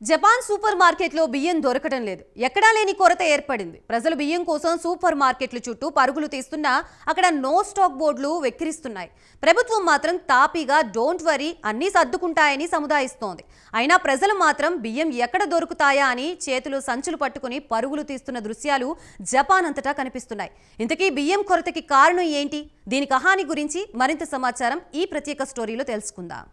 Japan super మార్కెట్లో బియ్యం దొరకడం లేదు ఎక్కడా లేని కొరత ఏర్పడింది ప్రజలు బియ్యం కోసం సూపర్ మార్కెట్ల చుట్టూ పరుగులు తీస్తున్నా అక్కడ నో స్టాక్ బోర్డులు వెక్కిరిస్తున్నాయి ప్రభుత్వం మాత్రం తాపీగా డోంట్ వరీ అన్నీ సర్దుకుంటాయని సముదాయిస్తోంది అయినా ప్రజలు మాత్రం బియ్యం ఎక్కడ దొరుకుతాయా అని చేతులు సంచులు పట్టుకుని పరుగులు తీస్తున్న దృశ్యాలు జపాన్ అంతటా కనిపిస్తున్నాయి ఇంతకీ బియ్యం కొరతకి కారణం ఏంటి దీని కహాని గురించి మరింత సమాచారం ఈ ప్రత్యేక స్టోరీలో తెలుసుకుందాం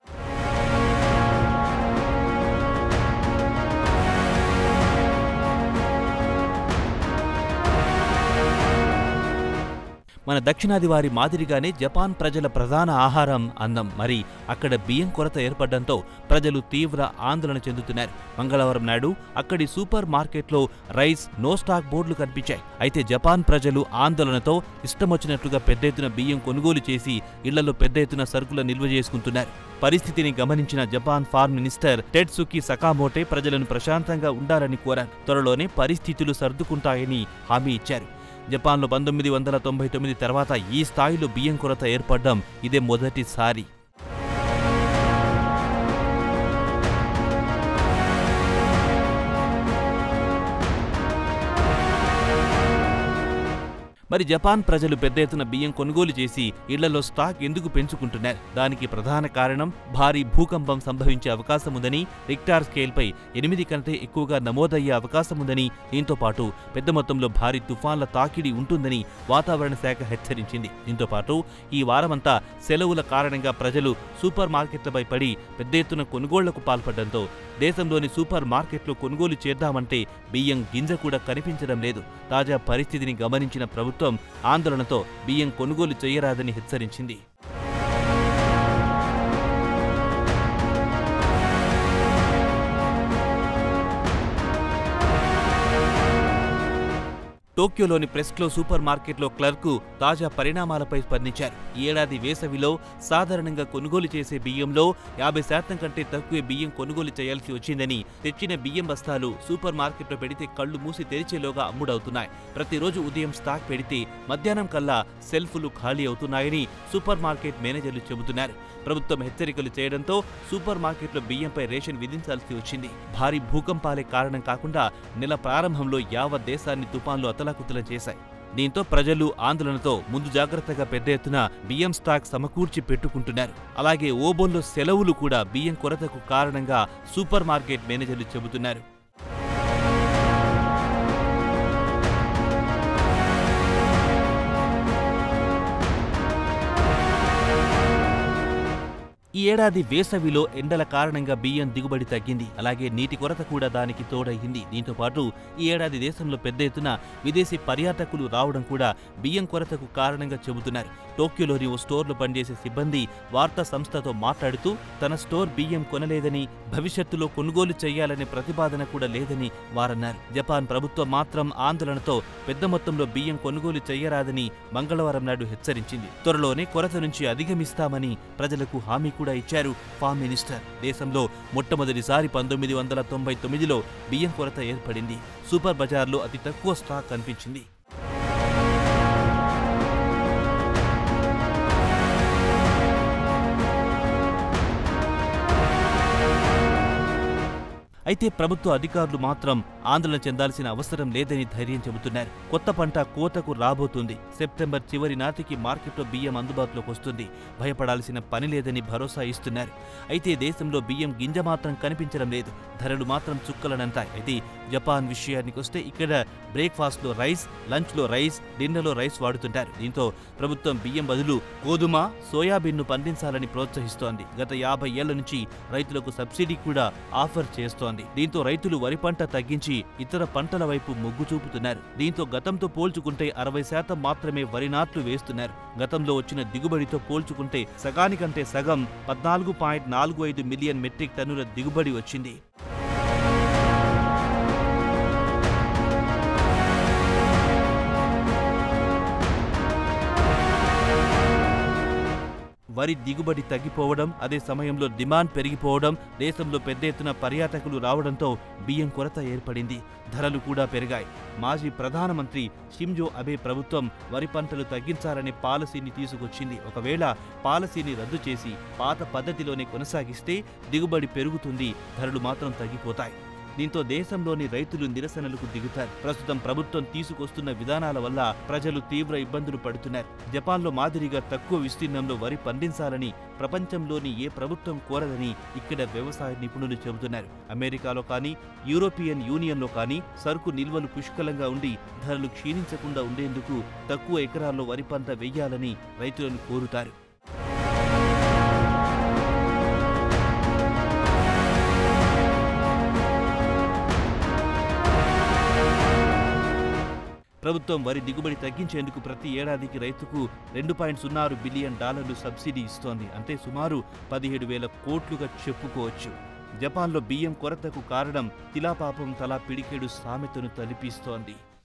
మన దక్షిణాది వారి మాదిరిగానే జపాన్ ప్రజల ప్రధాన ఆహారం అన్నం మరి అక్కడ బియ్యం కొరత ఏర్పడడంతో ప్రజలు తీవ్ర ఆందోళన చెందుతున్నారు మంగళవారం నాడు అక్కడి సూపర్ మార్కెట్లో రైస్ నో స్టాక్ బోర్డులు కనిపించాయి అయితే జపాన్ ప్రజలు ఆందోళనతో ఇష్టమొచ్చినట్లుగా పెద్ద ఎత్తున బియ్యం కొనుగోలు చేసి ఇళ్లలో పెద్ద ఎత్తున సరుకుల నిల్వ చేసుకుంటున్నారు పరిస్థితిని గమనించిన జపాన్ ఫార్మ్ మినిస్టర్ టెడ్సుకి సకామోటే ప్రజలను ప్రశాంతంగా ఉండాలని కోరారు త్వరలోనే పరిస్థితులు సర్దుకుంటాయని హామీ ఇచ్చారు జపాన్లో పంతొమ్మిది వందల తొంభై తొమ్మిది తర్వాత ఈ స్థాయిలో బియ్యం కొరత ఏర్పడడం ఇదే మొదటిసారి మరి జపాన్ ప్రజలు పెద్ద ఎత్తున బియ్యం కొనుగోలు చేసి ఇళ్లలో స్టాక్ ఎందుకు పెంచుకుంటున్నారు దానికి ప్రధాన కారణం భారీ భూకంపం సంభవించే అవకాశం ఉందని రిక్టార్ స్కేల్పై ఎనిమిది కంటే ఎక్కువగా నమోదయ్యే అవకాశం ఉందని దీంతో పాటు పెద్ద మొత్తంలో భారీ తుఫాన్ల తాకిడి ఉంటుందని వాతావరణ శాఖ హెచ్చరించింది దీంతో పాటు ఈ వారమంతా సెలవుల కారణంగా ప్రజలు సూపర్ మార్కెట్లపై పడి పెద్ద ఎత్తున కొనుగోళ్లకు పాల్పడడంతో దేశంలోని సూపర్ మార్కెట్లు కొనుగోలు చేద్దామంటే బియ్యం గింజ కూడా కనిపించడం లేదు తాజా పరిస్థితిని గమనించిన ప్రభుత్వం ఆందోళనతో బియ్యం కొనుగోలు చేయరాదని హెచ్చరించింది టోక్యోలోని ప్రెస్క్లో సూపర్ మార్కెట్లో క్లర్కు తాజా పరిణామాలపై స్పందించారు ఈ ఏడాది వేసవిలో సాధారణంగా కొనుగోలు చేసే బియ్యంలో యాభై శాతం కంటే తక్కువే బియ్యం కొనుగోలు చేయాల్సి వచ్చిందని తెచ్చిన బియ్యం బస్తాలు సూపర్ మార్కెట్లో పెడితే కళ్ళు మూసి తెరిచేలోగా అమ్ముడవుతున్నాయి ప్రతిరోజు ఉదయం స్టాక్ పెడితే మధ్యాహ్నం కల్లా సెల్ఫులు ఖాళీ అవుతున్నాయని సూపర్ మార్కెట్ మేనేజర్లు చెబుతున్నారు ప్రభుత్వం హెచ్చరికలు చేయడంతో సూపర్ మార్కెట్లో బియ్యంపై రేషన్ విధించాల్సి వచ్చింది భారీ భూకంపాలే కారణం కాకుండా నెల ప్రారంభంలో యావత్ దేశాన్ని తుపాన్లు అతలాకుతలం చేశాయి దీంతో ప్రజలు ఆందోళనతో ముందు జాగ్రత్తగా పెద్ద ఎత్తున బియ్యం స్టాక్ సమకూర్చి పెట్టుకుంటున్నారు అలాగే ఓబోన్లో సెలవులు కూడా బియ్యం కొరతకు కారణంగా సూపర్ మార్కెట్ మేనేజర్లు చెబుతున్నారు ఈ ఏడాది వేసవిలో ఎండల కారణంగా బియ్యం దిగుబడి తగ్గింది అలాగే నీటి కొరత కూడా దానికి తోడయింది దీంతో పాటు ఈ ఏడాది దేశంలో పెద్ద ఎత్తున విదేశీ పర్యాటకులు రావడం కూడా బియ్యం కొరతకు కారణంగా చెబుతున్నారు టోక్యోలోని ఓ స్టోర్లో పనిచేసే సిబ్బంది వార్తా సంస్థతో మాట్లాడుతూ తన స్టోర్ బియ్యం కొనలేదని భవిష్యత్తులో కొనుగోలు చేయాలనే ప్రతిపాదన కూడా లేదని వారన్నారు జపాన్ ప్రభుత్వం మాత్రం ఆందోళనతో పెద్ద మొత్తంలో బియ్యం కొనుగోలు చేయరాదని మంగళవారం నాడు హెచ్చరించింది త్వరలోనే కొరత నుంచి అధిగమిస్తామని ప్రజలకు హామీ కూడా ఇచ్చారు ఫామ్ మినిస్టర్ దేశంలో మొట్టమొదటిసారి పంతొమ్మిది వందల తొంభై తొమ్మిదిలో బియ్యం కొరత ఏర్పడింది సూపర్ బజార్లో అతి తక్కువ స్టాక్ కనిపించింది అయితే ప్రభుత్వ అధికారులు మాత్రం ఆందోళన చెందాల్సిన అవసరం లేదని ధైర్యం చెబుతున్నారు కొత్త పంట కోతకు రాబోతుంది సెప్టెంబర్ చివరి నాటికి మార్కెట్లో బియ్యం అందుబాటులోకి వస్తుంది భయపడాల్సిన పని లేదని భరోసా ఇస్తున్నారు అయితే దేశంలో బియ్యం గింజ మాత్రం కనిపించడం లేదు ధరలు మాత్రం చుక్కలనంటాయి అయితే జపాన్ విషయానికి వస్తే ఇక్కడ బ్రేక్ఫాస్ట్లో రైస్ లంచ్లో రైస్ డిన్నర్లో రైస్ వాడుతుంటారు దీంతో ప్రభుత్వం బియ్యం బదులు గోధుమ సోయాబీన్ను పండించాలని ప్రోత్సహిస్తోంది గత యాభై ఏళ్ల నుంచి రైతులకు సబ్సిడీ కూడా ఆఫర్ చేస్తోంది దీంతో రైతులు వరి పంట తగ్గించి ఇతర పంటల వైపు మొగ్గు చూపుతున్నారు దీంతో గతంతో పోల్చుకుంటే అరవై శాతం మాత్రమే వరి నాట్లు వేస్తున్నారు గతంలో వచ్చిన దిగుబడితో పోల్చుకుంటే సగానికంటే సగం పద్నాలుగు పాయింట్ నాలుగు ఐదు మిలియన్ మెట్రిక్ టన్నుల దిగుబడి వచ్చింది వరి దిగుబడి తగ్గిపోవడం అదే సమయంలో డిమాండ్ పెరిగిపోవడం దేశంలో పెద్ద ఎత్తున పర్యాటకులు రావడంతో బియ్యం కొరత ఏర్పడింది ధరలు కూడా పెరిగాయి మాజీ ప్రధానమంత్రి షింజో అబే ప్రభుత్వం వరి పంటలు తగ్గించాలనే పాలసీని తీసుకొచ్చింది ఒకవేళ పాలసీని రద్దు చేసి పాత పద్ధతిలోనే కొనసాగిస్తే దిగుబడి పెరుగుతుంది ధరలు మాత్రం తగ్గిపోతాయి దీంతో దేశంలోని రైతులు నిరసనలకు దిగుతారు ప్రస్తుతం ప్రభుత్వం తీసుకొస్తున్న విధానాల వల్ల ప్రజలు తీవ్ర ఇబ్బందులు పడుతున్నారు జపాన్లో మాదిరిగా తక్కువ విస్తీర్ణంలో వరి పండించాలని ప్రపంచంలోని ఏ ప్రభుత్వం కోరదని ఇక్కడ వ్యవసాయ నిపుణులు చెబుతున్నారు అమెరికాలో కానీ యూరోపియన్ యూనియన్లో కానీ సరుకు నిల్వలు పుష్కలంగా ఉండి ధరలు క్షీణించకుండా ఉండేందుకు తక్కువ ఎకరాల్లో వరి పంట వెయ్యాలని రైతులను కోరుతారు ప్రభుత్వం వరి దిగుబడి తగ్గించేందుకు ప్రతి ఏడాదికి రైతుకు రెండు పాయింట్ సున్నా ఆరు బిలియన్ డాలర్లు సబ్సిడీ ఇస్తోంది అంటే సుమారు పదిహేడు వేల కోట్లుగా చెప్పుకోవచ్చు జపాన్లో బియ్యం కొరతకు కారణం తిలాపాపం తలా పిడికేడు సామెతను తలిపిస్తోంది